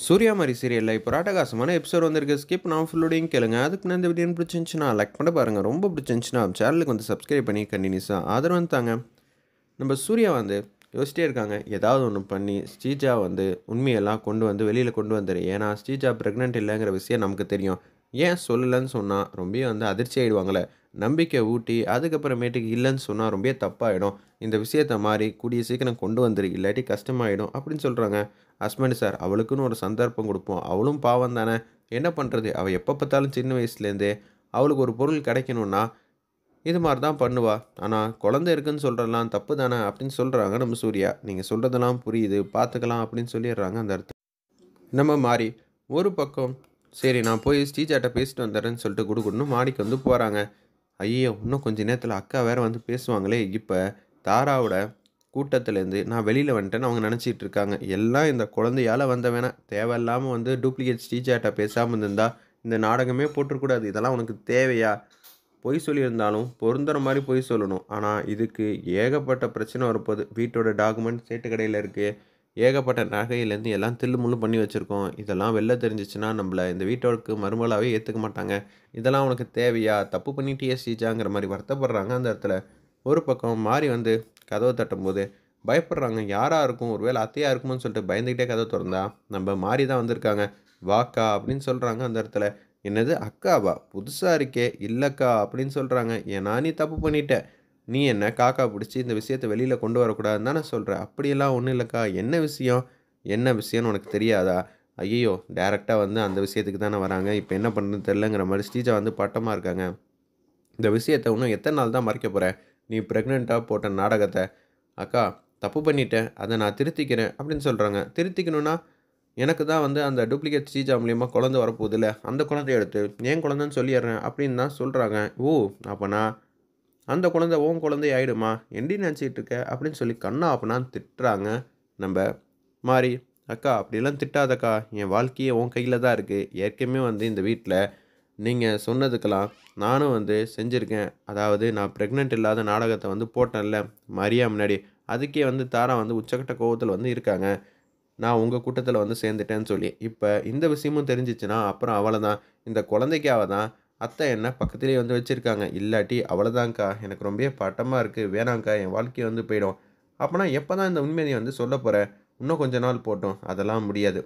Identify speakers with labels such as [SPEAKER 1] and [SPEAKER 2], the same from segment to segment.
[SPEAKER 1] சூர்யா மாதிரி சீரியலில் இப்போ ராட்டகாசமான எபிசோட் வந்திருக்கு ஸ்கிப் நான் ஃபுல்லோடையும் கேளுங்க அதுக்கு நான் இந்த வீடியோ பிடிச்சிருந்துச்சுன்னா லைக் பண்ண பாருங்கள் ரொம்ப பிடிச்சிருந்துச்சுன்னா சேனலுக்கு வந்து சப்ஸ்கிரைப் பண்ணி கண்டினியூஸாக ஆதரவு தாங்க நம்ம சூர்யா வந்து யோசிச்சிட்டே இருக்காங்க ஏதாவது ஒன்று பண்ணி ஸ்ரீஜா வந்து உண்மையெல்லாம் கொண்டு வந்து வெளியில் கொண்டு வந்துரு ஏன்னா ஸ்ரீஜா ப்ரெக்னென்ட் இல்லைங்கிற விஷயம் நமக்கு தெரியும் ஏன் சொல்லலைன்னு சொன்னால் ரொம்ப வந்து அதிர்ச்சி ஆகிடுவாங்களே நம்பிக்கை ஊட்டி அதுக்கப்புறமேட்டுக்கு இல்லைன்னு சொன்னால் ரொம்ப தப்பாயிடும் இந்த விஷயத்த மாதிரி கூடிய சீக்கிரம் கொண்டு வந்துரு இல்லாட்டி கஷ்டமாயிடும் அப்படின்னு சொல்கிறாங்க ஹஸ்பண்ட் சார் அவளுக்குன்னு ஒரு சந்தர்ப்பம் கொடுப்போம் அவளும் பாவம் தானே என்ன பண்ணுறது அவள் எப்போ பார்த்தாலும் சின்ன வயசுலேருந்தே அவளுக்கு ஒரு பொருள் கிடைக்கணும்னா இது மாதிரி தான் பண்ணுவா ஆனால் குழந்தை இருக்குன்னு சொல்கிறலாம் தப்பு தானே அப்படின்னு சொல்கிறாங்க நம்ம சூர்யா நீங்கள் சொல்கிறதெல்லாம் புரியுது பார்த்துக்கலாம் அப்படின்னு சொல்லிடுறாங்க அந்த இடத்துல நம்ம மாறி ஒரு பக்கம் சரி நான் போய் ஸ்ரீஜாட்ட பேசிட்டு வந்துடுறேன்னு சொல்லிட்டு குடுக்குன்னு மாடிக்கு வந்து போகிறாங்க ஐயோ இன்னும் கொஞ்ச நேரத்தில் அக்கா வேற வந்து பேசுவாங்களே இப்போ தாராவோட கூட்டத்துலேருந்து நான் வெளியில் வந்துட்டேன்னு அவங்க நினச்சிட்டு இருக்காங்க எல்லாம் இந்த குழந்தையால் வந்த வேணாம் தேவையில்லாமல் வந்து டூப்ளிகேட் ஸ்ரீஜாட்ட பேசாமல் இருந்தா இந்த நாடகமே போட்டுறக்கூடாது இதெல்லாம் உனக்கு தேவையா பொய் சொல்லியிருந்தாலும் பொருந்துற மாதிரி பொய் சொல்லணும் ஆனால் இதுக்கு ஏகப்பட்ட பிரச்சனை வரப்போகுது வீட்டோட டாக்குமெண்ட் சேட்டு கடையில் இருக்குது ஏகப்பட்ட நகையிலேருந்து எல்லாம் தில்லு முள்ளு பண்ணி வச்சுருக்கோம் இதெல்லாம் வெளில தெரிஞ்சிச்சுன்னா நம்மளை இந்த வீட்டோருக்கு மருமலாவே ஏற்றுக்க மாட்டாங்க இதெல்லாம் உனக்கு தேவையா தப்பு பண்ணிட்டியே ஸ்ரீஜாங்கிற மாதிரி வருத்தப்படுறாங்க அந்த இடத்துல ஒரு பக்கம் மாறி வந்து கதவை தட்டும்போது பயப்படுறாங்க யாராக இருக்கும் ஒருவேளை அத்தையாக இருக்குமோன்னு சொல்லிட்டு பயந்துக்கிட்டே கதவை திறந்தா நம்ம மாறி தான் வந்திருக்காங்க வாக்கா அப்படின்னு சொல்கிறாங்க அந்த இடத்துல என்னது அக்காவா புதுசாக இருக்கே இல்லைக்கா அப்படின்னு சொல்கிறாங்க ஏன்னா நீ தப்பு பண்ணிட்ட நீ என்ன காக்கா பிடிச்சி இந்த விஷயத்தை வெளியில் கொண்டு வரக்கூடாதுன்னு தானே சொல்கிற அப்படியெல்லாம் ஒன்றும் இல்லைக்கா என்ன விஷயம் என்ன விஷயம்னு உனக்கு தெரியாதா ஐயோ டேரெக்டாக வந்து அந்த விஷயத்துக்கு தானே வராங்க இப்போ என்ன பண்ணுறது தெரிலங்கிற மாதிரி ஸ்ரீஜா வந்து பட்டமாக இருக்காங்க இந்த விஷயத்தை இன்னும் எத்தனை நாள் தான் மறைக்க போகிற நீ ப்ரெக்னெண்ட்டாக போட்ட நாடகத்தை அக்கா தப்பு பண்ணிட்டேன் அதை நான் திருத்திக்கிறேன் அப்படின்னு சொல்கிறாங்க திருத்திக்கணும்னா எனக்கு தான் வந்து அந்த டூப்ளிகேட் ஸ்ரீஜா மூலியமாக குழந்தை வரப்போகுதுல்ல அந்த குழந்தைய எடுத்து ஏன் குழந்தைன்னு சொல்லிடுறேன் அப்படின்னு தான் சொல்கிறாங்க ஓ அப்போனா அந்த குழந்தை ஓன் குழந்தை ஆயிடுமா எண்டி நினச்சிட்டு இருக்க அப்படின்னு சொல்லி கண்ணா அப்பனான்னு திட்டுறாங்க நம்ம மாறி அக்கா அப்படிலாம் திட்டாதக்கா என் வாழ்க்கையே உன் கையில் தான் இருக்குது ஏற்கனவே வந்து இந்த வீட்டில் நீங்கள் சொன்னதுக்கெல்லாம் நானும் வந்து செஞ்சுருக்கேன் அதாவது நான் ப்ரெக்னென்ட் இல்லாத நாடகத்தை வந்து போட்டேன்ல மரியா முன்னாடி அதுக்கே வந்து தாரா வந்து உச்சக்கட்ட கோவத்தில் வந்து இருக்காங்க நான் உங்கள் கூட்டத்தில் வந்து சேர்ந்துட்டேன்னு சொல்லி இப்போ இந்த விஷயமும் தெரிஞ்சிச்சுன்னா அப்புறம் அவளை தான் இந்த குழந்தைக்காக தான் அத்தை என்ன பக்கத்துலேயே வந்து வச்சுருக்காங்க இல்லாட்டி அவ்வளோதான்க்கா எனக்கு ரொம்ப பட்டமாக இருக்குது வேணாங்க்கா என் வாழ்க்கையை வந்து போயிடும் அப்போனா எப்போ தான் இந்த உண்மையை வந்து சொல்ல போகிறேன் இன்னும் கொஞ்ச நாள் போட்டோம் அதெல்லாம் முடியாது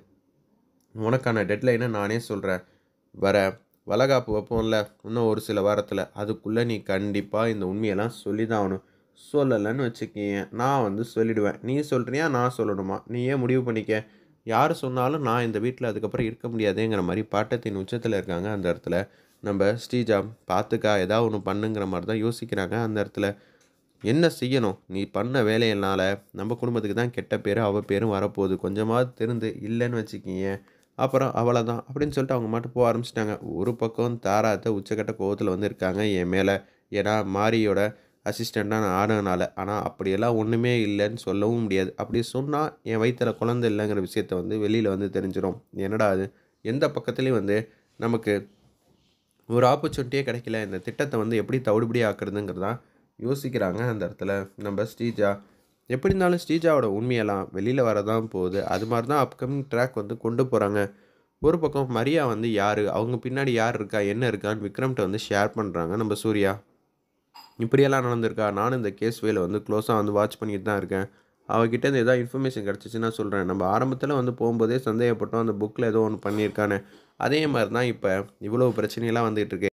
[SPEAKER 1] உனக்கான டெட்லைனை நானே சொல்கிறேன் வர வளகாப்பு வைப்போம்ல இன்னும் ஒரு சில வாரத்தில் அதுக்குள்ளே நீ கண்டிப்பாக இந்த உண்மையெல்லாம் சொல்லி தான் ஆகணும் சொல்லலைன்னு வச்சுக்கிங்க நான் வந்து சொல்லிடுவேன் நீ சொல்கிறியா நான் சொல்லணுமா நீயே முடிவு பண்ணிக்க யார் சொன்னாலும் நான் இந்த வீட்டில் அதுக்கப்புறம் இருக்க முடியாதுங்கிற மாதிரி பாட்டத்தின் உச்சத்தில் இருக்காங்க அந்த இடத்துல நம்ம ஸ்ரீஜா பார்த்துக்கா ஏதாவது ஒன்று பண்ணுங்கிற மாதிரி தான் யோசிக்கிறாங்க அந்த இடத்துல என்ன செய்யணும் நீ பண்ண வேலையினால் நம்ம குடும்பத்துக்கு தான் கெட்ட பேர் அவள் பேரும் வரப்போகுது கொஞ்சமாவது திருந்து இல்லைன்னு வச்சுக்கிங்க அப்புறம் அவளை தான் அப்படின்னு சொல்லிட்டு அவங்க மட்டும் போக ஆரம்பிச்சிட்டாங்க ஒரு பக்கம் தாராத்த உச்சக்கட்ட கோவத்தில் வந்து இருக்காங்க என் மேலே ஏன்னா மாரியோட அசிஸ்டண்ட்டாக நான் ஆனதுனால ஆனால் அப்படியெல்லாம் ஒன்றுமே இல்லைன்னு சொல்லவும் முடியாது அப்படி சொன்னால் என் வயிற்றில் குழந்தை இல்லைங்கிற விஷயத்த வந்து வெளியில் வந்து தெரிஞ்சிடும் என்னடா அது எந்த பக்கத்துலேயும் வந்து நமக்கு ஒரு ஆப்பர்ச்சுனிட்டியே கிடைக்கல இந்த திட்டத்தை வந்து எப்படி தவிடுபடி ஆக்குறதுங்கிறதான் யோசிக்கிறாங்க அந்த இடத்துல நம்ம ஸ்ரீஜா எப்படி இருந்தாலும் ஸ்ரீஜாவோட உண்மையெல்லாம் வெளியில் வரதான் போகுது அது மாதிரி தான் அப்கமிங் ட்ராக் வந்து கொண்டு போகிறாங்க ஒரு பக்கம் மரியா வந்து யார் அவங்க பின்னாடி யார் இருக்கா என்ன இருக்கான்னு விக்ரம்கிட்ட வந்து ஷேர் பண்ணுறாங்க நம்ம சூர்யா இப்படியெல்லாம் நடந்திருக்கா நானும் இந்த கேஸ் வேலை வந்து க்ளோஸாக வந்து வாட்ச் பண்ணிட்டு தான் இருக்கேன் அவகிட்ட இருந்து எதாவது இன்ஃபர்மேஷன் கிடச்சிச்சுன்னா சொல்கிறேன் நம்ம ஆரம்பத்தில் வந்து போகும்போதே சந்தேகப்பட்டோம் அந்த புக்கில் ஏதோ ஒன்று பண்ணியிருக்கான்னு அதே மாதிரி தான் இப்போ இவ்வளோ பிரச்சனையெல்லாம் வந்துகிட்டு இருக்கு